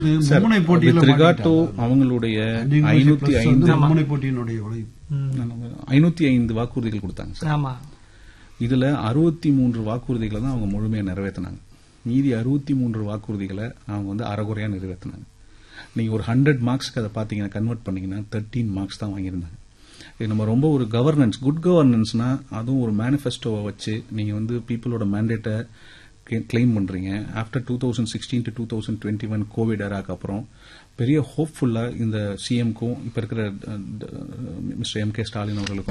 மும்முனை போட்டியில with regard to மாட்டிக்கிட்டாங்க. அவங்களுடைய Distinguished ஐநூத்தி plus வந்து ஐந்து மும்முனை போட்டியினுடைய உழைப்பு ஐநூத்தி ஐந்து வாக்குறுதிகள் கொடுத்தாங்க சார் ஆமா இதுல அறுபத்தி மூன்று வாக்குறுதிகளை தான் அவங்க முழுமையா நிறைவேற்றினாங்க மீதி அறுபத்தி மூன்று வாக்குறுதிகளை அவங்க வந்து அறகுறையா நிறைவேற்றினாங்க நீங்க ஒரு ஹண்ட்ரட் மார்க்ஸ்க்கு அதை பாத்தீங்கன்னா கன்வெர்ட் பண்ணீங்கன்னா தேர்ட்டீன் மார்க்ஸ் தான் வாங்கியிருந்தாங்க இது நம்ம ரொம்ப ஒரு கவர்னன்ஸ் குட் கவர்னன்ஸ்னா அதுவும் ஒரு மேனிஃபெஸ்டோவை வச்சு நீங்க வந்து பீப்புளோட மேண்டேட்டை கிளைம் பண்றீங்க after two thousand sixteen to two thousand twenty one Covid எராக்கு அப்புறம் பெரிய ஹோப்ஃபுல்லா இந்த சிஎம்க்கும் இப்ப இருக்கிற மிஸ்டர் எம் கே ஸ்டாலின் அவர்களுக்கும்